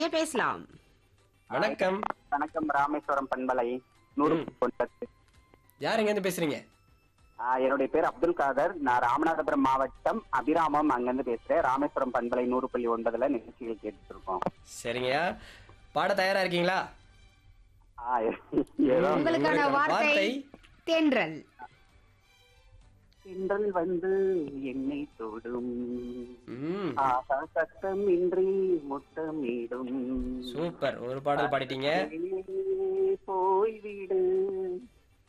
ஏன் பேசலாம் வணக்கம் வணக்கம் ராமேஸ்வரம் பண்பலை நூறு ம். ஒன்பது. யார் எங்க இருந்து பேசுறீங்க ஆ, என்னுடைய பேர் அப்துல் காதர் நான் ராமநாதபுரம் மாவட்டம் அபிராமம் அங்கிருந்து பேசுறேன் ராமேஸ்வரம் பண்பலை நூறு புள்ளி ஒன்பதுல நிகழ்ச்சிகள் கேட்டுட்டு இருக்கோம் சரிங்கய்யா பாட தயாரா இருக்கீங்களா ஆ, ஏதோ உங்களுக்கான உங்களுக்கான வார்த்தை வார்த்தை தென்றல் தென்றல் வந்து என்னை தொடும் ம் ஆகா சத்தம் இன்றி முத்தமிடும் சூப்பர் ஒரு பாடல் பாடிட்டீங்க போய்விடு